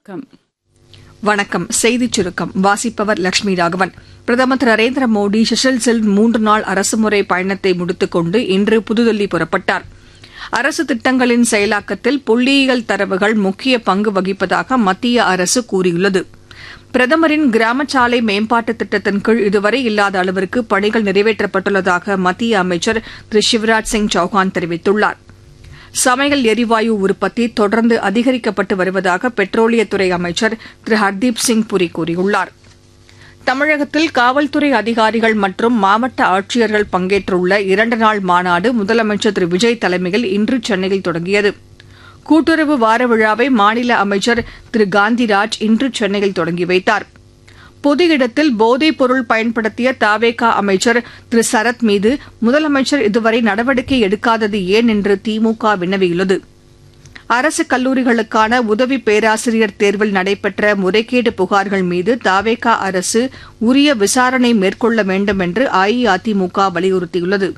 வணக்கம் வணக்கம் செய்திச் சுருக்கம் வாசிப்பவர் லட்சுமி ராகவன் பிரதமர் திரு நரேந்திர மோடி செஷல்ஸில் மூன்று நாள் அரசுமுறை பயணத்தை முடித்துக் கொண்டு இன்று புதுதில்லி புறப்பட்டார் அரசு திட்டங்களின் செயலாக்கத்தில் புள்ளியியல் தரவுகள் முக்கிய பங்கு வகிப்பதாக மத்திய அரசு கூறியுள்ளது பிரதமரின் கிராமச்சாலை மேம்பாட்டுத் திட்டத்தின் கீழ் இதுவரை இல்லாத அளவிற்கு பணிகள் நிறைவேற்றப்பட்டுள்ளதாக மத்திய அமைச்சர் திரு சிவராஜ் சிங் சௌஹான் தெரிவித்துள்ளார் சமையல் எரிவாயு உற்பத்தி தொடர்ந்து அதிகரிக்கப்பட்டு வருவதாக பெட்ரோலியத்துறை அமைச்சர் திரு ஹர்தீப் சிங் புரி கூறியுள்ளார் தமிழகத்தில் காவல்துறை அதிகாரிகள் மற்றும் மாவட்ட ஆட்சியர்கள் பங்கேற்றுள்ள இரண்டு நாள் மாநாடு முதலமைச்சர் திரு விஜய் தலைமையில் இன்று சென்னையில் தொடங்கியது கூட்டுறவு வார விழாவை மாநில அமைச்சர் திரு காந்திராஜ் இன்று சென்னையில் தொடங்கி வைத்தார் பொது இடத்தில் போதைப் பொருள் பயன்படுத்திய தாவேகா அமைச்சர் திரு சரத் மீது முதலமைச்சர் இதுவரை நடவடிக்கை எடுக்காதது ஏன் என்று திமுக வினவியுள்ளது அரசு கல்லூரிகளுக்கான உதவி பேராசிரியர் தேர்வில் நடைபெற்ற முறைகேடு புகார்கள் மீது தாவேகா அரசு உரிய விசாரணை மேற்கொள்ள வேண்டும் என்று அஇஅதிமுக வலியுறுத்தியுள்ளது